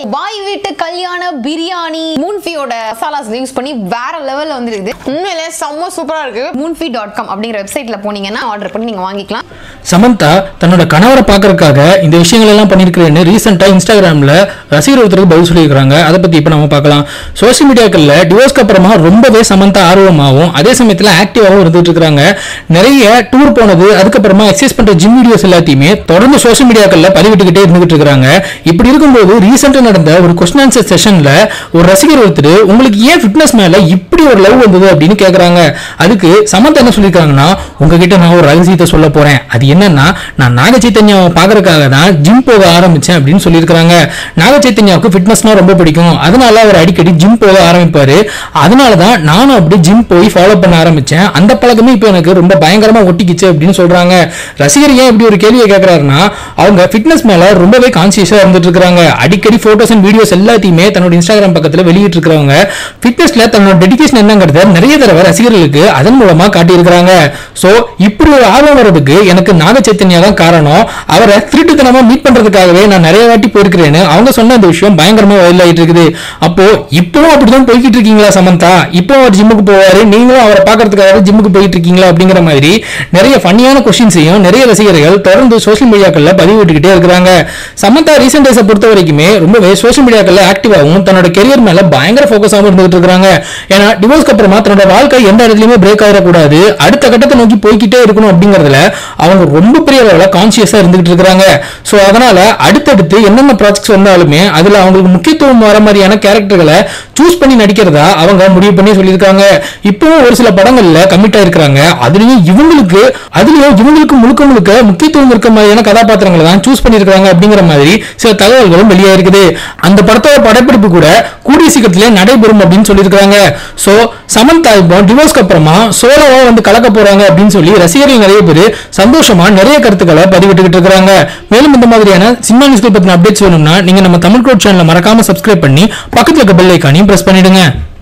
பாய் வீட்டு கல்யாண பிரியாணி மூன்ஃபியோட மசாலாஸ் யூஸ் பண்ணி வேற லெவல்ல வந்துருக்குது உண்மையிலே செம்ம சூப்பரா இருக்கு மூன்ஃபி டாட் காம் அப்படிங்கிற வெப்சைட்ல போனீங்கன்னா ஆர்டர் பண்ணி நீங்க வாங்கிக்கலாம் சமந்தா தன்னோட கணவரை பார்க்கறதுக்காக இந்த விஷயங்கள் எல்லாம் பண்ணியிருக்கிறேன்னு ரீசெண்டாக இன்ஸ்டாகிராமில் ரசிகர் ஒருத்தருக்கு பதில் சொல்லியிருக்காங்க அதை பற்றி இப்போ நம்ம பார்க்கலாம் சோஷியல் மீடியாக்களில் டிவோர்ஸ்க்கு அப்புறமா ரொம்பவே சமந்தா ஆர்வமாகவும் அதே சமயத்தில் ஆக்டிவாகவும் இருந்துட்டு இருக்காங்க நிறைய டூர் போனது அதுக்கப்புறமா எக்ஸசைஸ் பண்ணுற ஜிம் வீடியோஸ் எல்லாத்தையுமே தொடர்ந்து சோஷியல் மீடியாக்களில் பதிவிட்டுக்கிட்டே இருந்துகிட்டு இருக்காங்க இப்படி இருக்கும்போது ரீசெண்டாக நடந்த ஒரு கொஸ்டின் ஆன்சர் செஷனில் ஒரு ரசிகர் ஒருத்தர் உங்களுக்கு ஏன் ஃபிட்னஸ் மேலே இப்படி ஒரு லவ் வந்தது அப்படின்னு கேட்குறாங்க அதுக்கு சமந்தா என்ன சொல்லியிருக்காங்கன்னா உங்ககிட்ட நான் ஒரு ரகசியத்தை சொல்ல போறேன் அது என்னன்னா நான் நாக சைத்தன்யாவை பார்க்கறதுக்காக தான் ஜிம் போக ஆரம்பிச்சேன் அப்படின்னு சொல்லியிருக்காங்க நாக சைத்தன்யாவுக்கு ஃபிட்னஸ்னா ரொம்ப பிடிக்கும் அதனால அவர் அடிக்கடி ஜிம் போக ஆரம்பிப்பாரு அதனால தான் நானும் அப்படி ஜிம் போய் ஃபாலோ பண்ண ஆரம்பிச்சேன் அந்த பழக்கமே இப்போ எனக்கு ரொம்ப பயங்கரமா ஒட்டிக்கிச்சு அப்படின்னு சொல்றாங்க ரசிகர் ஏன் இப்படி ஒரு கேள்வியை கேட்கறாருன்னா அவங்க ஃபிட்னஸ் மேல ரொம்பவே கான்சியஸா இருந்துட்டு இருக்காங்க அடிக்கடி போட்டோஸ் அண்ட் வீடியோஸ் எல்லாத்தையுமே தன்னோட இன்ஸ்டாகிராம் பக்கத்துல வெளியிட்டு இருக்கிறவங்க ஃபிட்னஸ்ல தன்னோட டெடிகேஷன் என்னங்கிறத நிறைய தடவை ரசிகர்களுக்கு அதன் மூலமா காட்டியிருக்கிறாங்க சோ இப்படி ஒரு ஆர்வம் வர்றதுக்கு எனக்கு நாக சைத்தன்யா தான் காரணம் அவரை திருட்டுத்தனமா மீட் பண்றதுக்காகவே நான் நிறைய வாட்டி போயிருக்கிறேன்னு அவங்க சொன்ன இந்த விஷயம் பயங்கரமா வைரல் ஆயிட்டு இருக்குது அப்போ இப்பவும் அப்படிதான் போய்கிட்டு இருக்கீங்களா சமந்தா இப்போ அவர் ஜிம்முக்கு போவாரு நீங்களும் அவரை பார்க்கறதுக்காக ஜிம்முக்கு போயிட்டு இருக்கீங்களா அப்படிங்கிற மாதிரி நிறைய ஃபன்னியான கொஸ்டின்ஸையும் நிறைய ரசிகர்கள் தொடர்ந்து சோஷியல் மீடியாக்கள்ல பதிவிட்டுக்கிட்டே இருக்கிறாங்க சமந்தா ரீசெண்ட் டேஸை பொறுத்த வரைக்குமே ரொம்பவே சோஷியல் மீடியாக்கள்ல ஆக்டிவாகவும் தன்னோட கெரியர் மேல பயங்கர ஃபோக்கஸாகவும் இருந்துகிட்டு இருக்காங்க ஏன்னா டிவோர்ஸ்க்கு அப்புறமா தன்னோட வாழ்க்கை எந்த இடத்துலயுமே பிரேக் ஆயிடக்கூடாது அடுத்த கட்டத்தை நோக்கி போய்க்கிட்டே இருக்கணும் அப்படிங்கறதுல அவங்க ரொம்ப பெரிய அளவுல கான்சியஸா இருந்துகிட்டு இருக்காங்க சோ அதனால அடுத்தடுத்து என்னென்ன ப்ராஜெக்ட்ஸ் வந்தாலுமே அதுல அவங்களுக்கு முக்கியத்துவம் வர மாதிரியான கேரக்டர்களை சூஸ் பண்ணி நடிக்கிறதா அவங்க முடிவு பண்ணி சொல்லியிருக்காங்க இப்பவும் ஒரு சில படங்கள்ல கமிட் ஆயிருக்காங்க அதுலயும் இவங்களுக்கு அதுலயும் இவங்களுக்கு முழுக்க முழுக்க முக்கியத்துவம் இருக்க மாதிரியான கதாபாத்திரங்களை தான் சூஸ் பண்ணியிருக்காங்க அப்படிங்கிற மாதிரி சில தகவல்களும் வெளியாயிருக்குது அந்த படத்தோட படப்பிடிப்பு கூட கூடிய சீக்கிரத்திலே நடைபெறும் அப்படின்னு சொல்லியிருக்காங்க சோ சமந்தா இப்போ டிவோர்ஸ்க்கு அப்புறமா சோலோவா வந்து கலக்க போறாங்க அப்படின்னு சொல்லி ரசிகர்கள் நிறைய பேர் சந்தோஷமா நிறைய கருத்துக்களை பதிவிட்டுக்கிட்டு இருக்காங்க மேலும் இந்த மாதிரியான சினிமா நியூஸ்கள் பத்தின அப்டேட்ஸ் வேணும்னா நீங்க நம்ம தமிழ் கோட் சேனலை மறக்காம சப்ஸ்கிரைப் பண்ணி பக்கத்துல இருக்க பெல் ஐக்கானையும் பிரஸ் பண்ணிடுங்க